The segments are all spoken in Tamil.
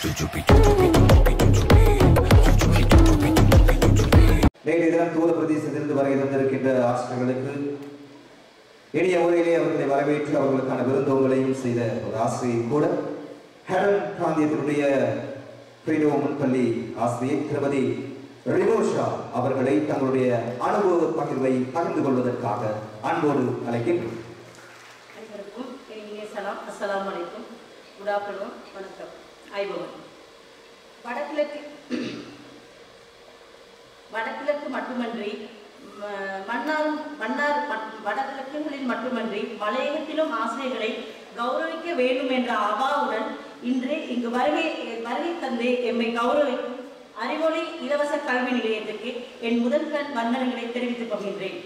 நேற்றைய தினம் தூர பிரதேசத்திலிருந்து வருகை தந்திருக்கின்ற ஆசிரியர்களுக்கு இனிய முறையிலே அவர்களை வரவேற்று அவர்களுக்கான விருந்தோம்பலையும் செய்த ஒரு ஆசிரியர் கூட ஹெடன் பிராந்தியத்தினுடைய ஃப்ரீடோமன் பள்ளி ஆசிரியர் திருமதி ரினோஷா அவர்களை தங்களுடைய அனுபவ பகிர்வை பகிர்ந்து கொள்வதற்காக அன்போடு அழைக்கின்றோம் அனைவருக்கும் இனிய சலாம் அஸ்ஸலாமு அலைக்கும் குட் ஆஃப்டர்நூன் வணக்கம் ஐபவன் வடகிழக்கு வடகிழக்கு மட்டுமன்றி ம- மன்னார் மன்னார் மட்- வடகிழக்குகளில் மட்டுமன்றி மலையகத்திலும் ஆசிரியர்களை கௌரவிக்க வேண்டும் என்ற அவாவுடன் இன்று இங்கு வருகை வருகை தந்து எம்மை கௌரவிக்கும் அறிவொளி இலவச கல்வி நிலையத்துக்கு என் முதற்கண் வந்தனங்களை தெரிவித்துக் கொள்கின்றேன்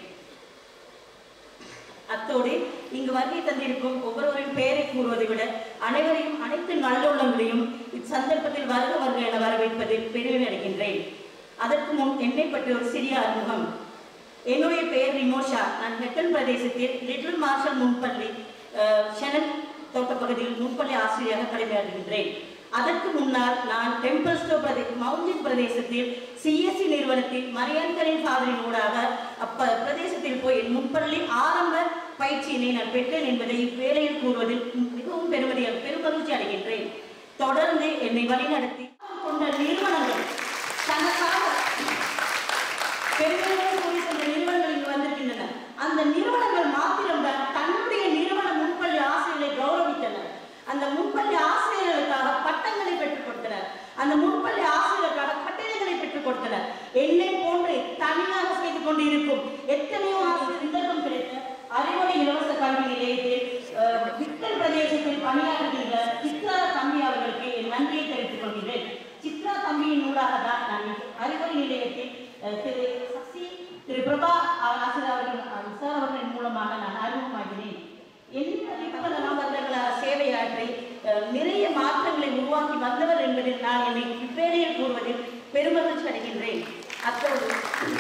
அத்தோடு இங்கு வருகை தந்திருக்கும் ஒவ்வொருவரின் பெயரை கூறுவதை விட அனைவரையும் அனைத்து நல்லுள்ளங்களையும் இச்சந்தர்ப்பத்தில் வருக வருக என வரவேற்பதில் பெருமை அடைகின்றேன் அதற்கு முன் என்னை பற்றி ஒரு சிறிய அறிமுகம் என்னுடைய பெயர் ரிமோஷா நான் ஹெட்டன் பிரதேசத்தில் லிட்டில் மார்ஷல் முன்பள்ளி அஹ், ஷெனன் தோட்டப்பகுதியில் முன்பள்ளி ஆசிரியராக கடமையாற்றுகின்றேன் அதற்கு முன்னால் நான் டெம்பிள்ஸ்டோ பிரதே மவுண்டின் பிரதேசத்தில் சிஎஸ்சி நிறுவனத்தில் மரியன்கரின் ஃபாதரின் ஊடாக அப்ப பிரதேசத்தில் போய் என் முன்பள்ளி ஆரம்ப பயிற்சியினை நான் பெற்றேன் என்பதை இவ்வேளையில் கூறுவதில் மிகவும் பெருமதி பெருமகிழ்ச்சி அடைகின்றேன் தொடர்ந்து என்னை வழிநடத்தி கொண்ட நிறுவனங்கள் தனக்காக பெருமையோடு கூறி கொண்ட நிறுவனங்கள் இங்கு வந்திருக்கின்றன அந்த நிறுவனங்கள் மாத்திரம்தான் தன்னுடைய நிறுவன முன்பள்ளி ஆசிரியர்களை கௌரவித்தனர் அந்த முன்பள்ளி ஆசிரியர்களுக்காக பட்டங்களை பெற்றுக் கொடுத்தனர் அந்த முன்பள்ளி ஆசிரியர்களுக்காக கட்டிடங்களை பெற்றுக் கொடுத்தனர் என்னை போன்று தனியாக செய்து கொண்டு இருக்கும் எத்தனையோ ஆசிரியர் சந்தர்ப்பம் கிடைத்த அறிவொளி இலவச கல்வி நிலையத்தில் அஹ், விட்டல் பிரதேசத்தில் பணியாற்றுகின்ற சித்ரா தம்பி அவர்களுக்கு என் நன்றியை தெரிவித்துக் கொள்கிறேன் சித்ரா தம்பியின் ஊடாக தான் நான் அறிவொளி நிலையத்தில் அஹ், திரு சசி திரு பிரபா ஆசிரியர் அவர்கள் அஹ், சார் அவர்களின் மூலமாக நான் அறிமுகமாகினேன் என்ன வருடங்களாக சேவையாற்றி அஹ், நிறைய மாற்றங்களை உருவாக்கி வந்தவர் என்பதில் நான் என்னை இவ்வேளையில் கூறுவதில் பெருமகிழ்ச்சி அடைகின்றேன் அத்தோடு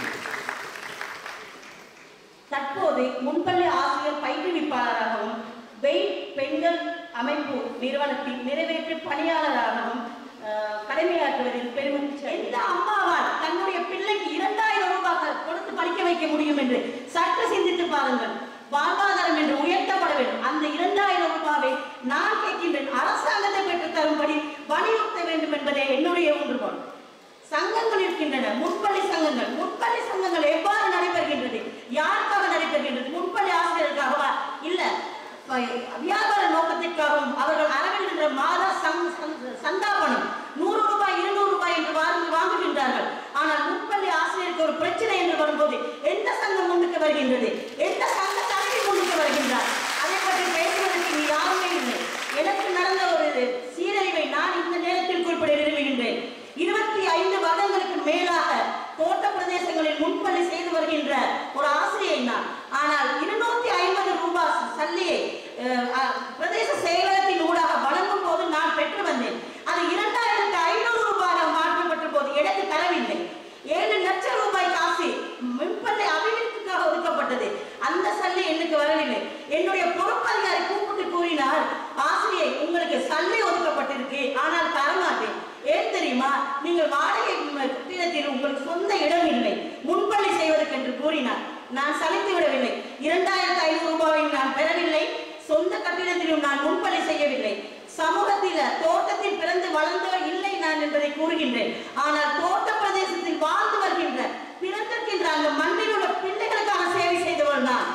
தற்போது முன்பள்ளி ஆசிரியர் பயிற்றுவிப்பாளராகவும் வெயிட் பெண்கள் அமைப்பு நிறுவனத்தில் நிறைவேற்று பணியாளராகவும் அஹ், கடமையாற்றுவதில் பெருமகிழ்ச்சி எந்த அம்மாவால் தன்னுடைய பிள்ளைக்கு இரண்டாயிரம் ரூபாய் கொடுத்து படிக்க வைக்க முடியும் என்று சற்று சிந்தித்து பாருங்கள் வாழ்வாதாரம் என்று உயர்த்தப்பட வேண்டும் அந்த இரண்டாயிரம் ரூபாவை நான் கேட்கின்றேன் அரசாங்கத்தை பெற்றுத் தரும்படி வலியுறுத்த வேண்டும் என்பதே என்னுடைய ஒன்றுகோள் சங்கங்கள் இருக்கின்றன முன்பள்ளி சங்கங்கள் முன்பள்ளி சங்கங்கள் எவ்வாறு நடைபெறுகின்றது யாருக்காக நடைபெறுகின்றது முன்பள்ளி ஆசிரியருக்காகவா இல்ல ப- வியாபார நோக்கத்திற்காகவும் அவர்கள் அறவிடுகின்ற மாத சங்- சங்- சந்தாபனம் நூறு ரூபாய் இருநூறு ரூபாய் என்று வாங்கி வாங்குகின்றார்கள் ஆனால் முன்பள்ளி ஆசிரியருக்கு ஒரு பிரச்சனை என்று வரும்போது எந்த சங்கம் முன்னுக்கு வருகின்றது எந்த சங்க தலைவி முன்னுக்கு வருகின்றார் அதை பற்றி பேசுவதற்கு இங்கு யாருமே இல்லை எனக்கு நடந்த ஒரு சீரழிவை நான் இந்த நேரத்தில் குறிப்பிட விரும்புகின்றேன் இருபத்தி ஐந்து வருடங்களுக்கு மேலாக தோட்ட பிரதேசங்களில் முன்பள்ளி செய்து வருகின்ற ஒரு ஆசிரியை நான் ஆனால் இருநூத்தி ஐம்பது ரூபாய் சல்லியை அஹ், அஹ், பிரதேச செயலகத்தின் ஊடாக வழங்கும் போது நான் பெற்று வந்தேன் அது இரண்டாயிரத்து ஐநூறு ரூபாயாக மாற்றப்பட்ட போது எனக்கு தரவில்லை ஏழு லட்சம் ரூபாய் காசு முன்பள்ளி அபிவிருத்திக்காக ஒதுக்கப்பட்டது அந்த சல்லி எனக்கு வரவில்லை என்னுடைய பொறுப்பதிகாரி கூப்பிட்டு கூறினார் ஆசிரியை உங்களுக்கு சல்லி ஒதுக்கப்பட்டிருக்கு ஆனால் தரமாட்டேன் ஏன் தெரியுமா நீங்கள் வாடகை ம- கட்டிடத்தில் உங்களுக்கு சொந்த இடம் இல்லை முன்பள்ளி செய்வதற்கு என்று கூறினார் நான் சலித்து விடவில்லை இரண்டாயிரத்து ஐநூறு ரூபாயை நான் பெறவில்லை சொந்த கட்டிடத்திலும் நான் முன்பள்ளி செய்யவில்லை சமூகத்தில தோட்டத்தில் பிறந்து வளர்ந்தவர் இல்லை நான் என்பதை கூறுகின்றேன் ஆனால் தோட்ட பிரதேசத்தில் வாழ்ந்து வருகின்ற பிறந்திருக்கின்ற அந்த மண்ணில் உள்ள பிள்ளைகளுக்கான சேவை செய்தவள் நான்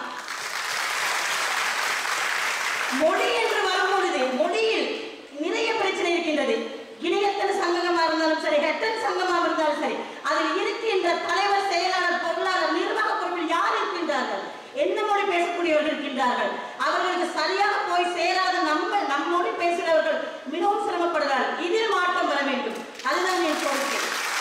மொழி என்று வரும்பொழுது மொழியில் நிறைய பிரச்சனை இருக்கின்றது இணையத்தன சங்கமா இருந்தாலும் சரி ஹெட்டன் சங்கமா இருந்தாலும் சரி அதில் இருக்கின்ற தலைவர் செயலாளர் பொருளாளர் நிர்வாக பொறுப்பில் யார் இருக்கின்றார்கள் என்ன மொழி பேசக்கூடியவர்கள் இருக்கின்றார்கள் அவர்களுக்கு சரியாக போய் சேராத நம்ம நம் மொழி பேசுகிறவர்கள் மிகவும் சிரமப்படுகிறார்கள் இதில் மாற்றம் வர வேண்டும் அதுதான் என் கோரிக்கை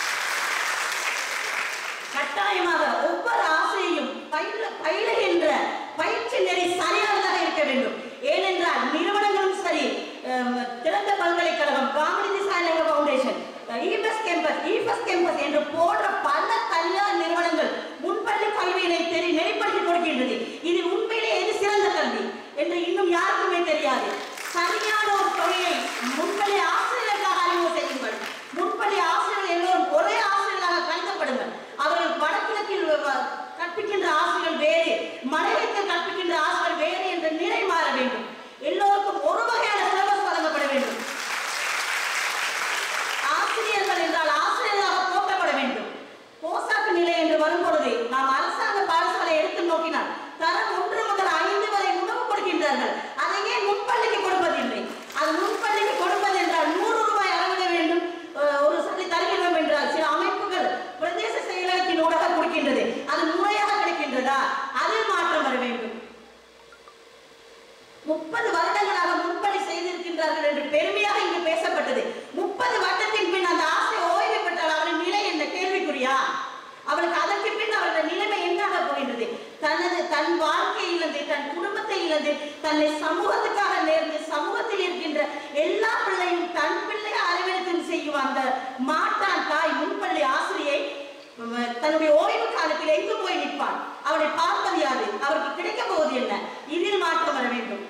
கட்டாயமாக ஒவ்வொரு ஆசையையும் பயில பயிலுகின்ற பயிற்சி நெறி சரியானதாக இருக்க வேண்டும் ஏனென்றால் நிறுவனங்களும் சரி அஹ், திறந்த பல்கலைக்கழகம் காமநிதி அந்த மாட்டான் தாய் முன்பள்ளி ஆசிரியை உம், தன்னுடைய ஓய்வு காலத்தில் எங்கு போய் நிற்பான் அவனை பார்ப்பது யாரு அவருக்கு கிடைக்க போவது என்ன இதில் மாற்றம் வர வேண்டும்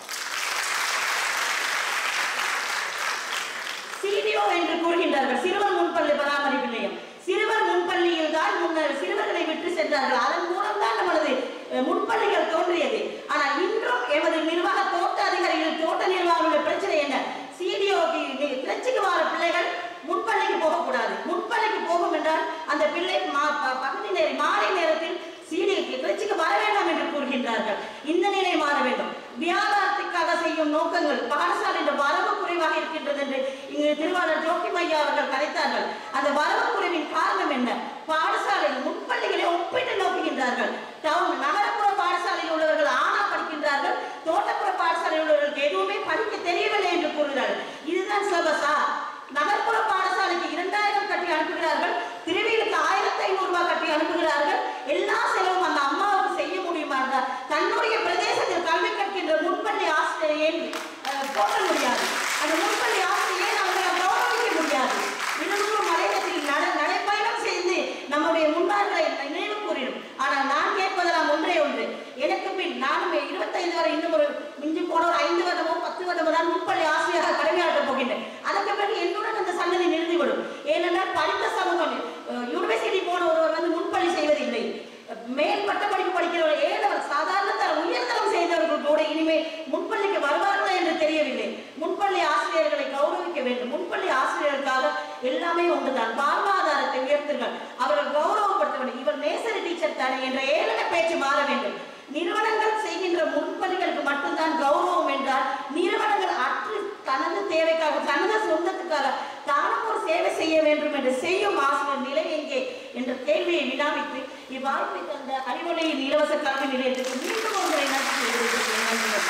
சிடிஓ என்று கூறுகின்றார்கள் சிறுவர் முன்பள்ளி பராமரிப்பு நிலையம் சிறுவர் முன்பள்ளியில் தான் முன்னர் சிறுவர்களை விட்டு சென்றார்கள் அதன் மூலம் தான் நமது அஹ், முன்பள்ளிகள் தோன்றியது ஆனால் இன்றும் எமது நிர்வாக தோட்ட அதிகாரிகள் தோட்ட நிர்வாகங்களுடைய பிரச்சனை என்ன சிடிஓ கிளர்ச்சிக்கு வர பிள்ளைகள் முன்பள்ளிக்கு போகக்கூடாது முன்பள்ளிக்கு போகும் என்றால் அந்த பிள்ளை மா- ப- பகுதி நேர மாலை நேரத்தில் சீடி கிளர்ச்சிக்கு வர வேண்டாம் என்று கூறுகின்றார்கள் இந்த நிலை மாற வேண்டும் வியாபாரத்துக்காக செய்யும் நோக்கங்கள் பாடசாலை என்ற வரவு குறைவாக இருக்கின்றது என்று இங்கு திருவாளர் ஜோக்கிம் ஐயா அவர்கள் கதைத்தார்கள் அந்த வரவு குறைவின் காரணம் என்ன பாடசாலையில் முன்பள்ளிகளை ஒப்பிட்டு நோக்குகின்றார்கள் டவுன் நகரப்புற பாடசாலையில் உள்ளவர்கள் ஆனா படிக்கின்றார்கள் தோட்டப்புற பாடசாலையில் உள்ளவர்களுக்கு எதுவுமே படிக்க தெரியவில்லை என்று கூறுகிறார்கள் இதுதான் சிலபஸா நகர்ப்புற பாடசாலைக்கு இரண்டாயிரம் கட்டி அனுப்புகிறார்கள் திருவிழுக்கு ஆயிரத்தி ஐநூறு ரூபாய் கட்டி அனுப்புகிறார்கள் எல்லா செலவும் அந்த அம்மாவுக்கு செய்ய முடியுமா என்றால் தன்னுடைய பிரதேசத்தில் கல்வி கற்கின்ற முன்பள்ளி ஆசிரியரை ஏன் அஹ், போற்ற முடியாது அந்த முன்பள்ளி ஆசிரியை அவர்களால் கௌரவிக்க முடியாது இருநூறு மலையத்தில் நட நடைப்பயணம் செய்து நம்முடைய முன்னாள்களை நினைவு கூறிடும் ஆனால் நான் கேட்பதெல்லாம் ஒன்றே ஒன்று எனக்கு பின் நானும் இருபத்தைந்து வரை இன்னும் ஒரு மிஞ்சி போன ஒரு ஐந்து வருடமோ பத்து வருடமோ தான் முன்பள்ளி ஆசிரியராக கடமையாற்றப் போகின்றேன் அதற்கு பிறகு என்னுடன் அந்த சங்கதி நிறுத்திவிடும் ஏனென்றால் படித்த சமூகம் யூனிவர்சிட்டி போன ஒருவர் வந்து முன்பள்ளி செய்வதில்லை மேல் பட்ட படிப்பு படிக்கிறவர் ஏழவர் சாதாரண தரம் உயர்தரம் செய்தவர்கள் கூட இனிமே முன்பள்ளிக்கு வருவார்களா என்று தெரியவில்லை முன்பள்ளி ஆசிரியர்களை கௌரவிக்க வேண்டும் முன்பள்ளி ஆசிரியர்களுக்காக எல்லாமே ஒன்றுதான் வாழ்வாதாரத்தை உயர்த்துங்கள் அவர்கள் கௌரவப்படுத்த வேண்டும் இவர் நேசரி டீச்சர் தானே என்ற ஏளன பேச்சு மாற வேண்டும் நிறுவனங்கள் செய்கின்ற முன்பள்ளிகளுக்கு மட்டும்தான் கௌரவம் என்றால் நிறுவனங்கள் அற்று தனது தேவைக்காக தனது சொந்தத்துக்காக தானும் ஒரு சேவை செய்ய வேண்டும் என்று செய்யும் ஆசிரியர் நிலை எங்கே என்ற கேள்வியை வினாவித்து இவ்வாய்ப்பை தந்த அறிவொளியின் இலவச கல்வி நிலையத்துக்கு மீண்டும் ஒரு முறை நன்றி தெரிவித்துக் கொள்கிறேன்.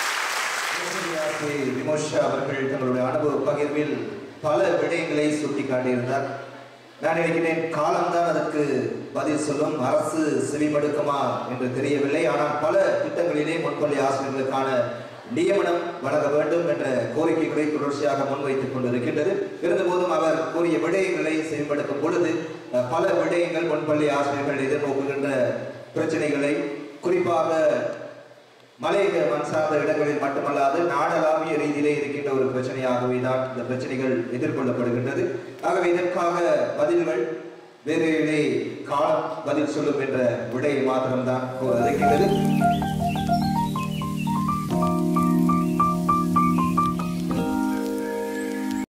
ஆசிரியர் விமோஷா அவர்கள் தங்களுடைய அனுபவ பகிர்வில் பல விடயங்களை சுட்டிக்காட்டியிருந்தார் நான் நினைக்கிறேன் காலம்தான் அதற்கு பதில் சொல்லும் அரசு செவிமடுக்குமா என்று தெரியவில்லை ஆனால் பல திட்டங்களிலே முன்பள்ளி ஆசிரியர்களுக்கான நியமனம் வழங்க வேண்டும் என்ற கோரிக்கைகளை தொடர்ச்சியாக முன்வைத்துக் கொண்டிருக்கின்றது இருந்தபோதும் அவர் கூறிய விடயங்களை செயல்படுத்தும் பொழுது அஹ், பல விடயங்கள் முன்பள்ளி ஆசிரியர்கள் எதிர்நோக்குகின்ற பிரச்சனைகளை குறிப்பாக மலையக மண் சார்ந்த இடங்களில் மட்டுமல்லாது நாடளாவிய ரீதியிலே இருக்கின்ற ஒரு பிரச்சனையாகவே தான் இந்த பிரச்சனைகள் எதிர்கொள்ளப்படுகின்றது ஆகவே இதற்காக பதில்கள் வேறு காலம் பதில் சொல்லும் என்ற விடை மாத்திரம்தான் கூற இருக்கின்றது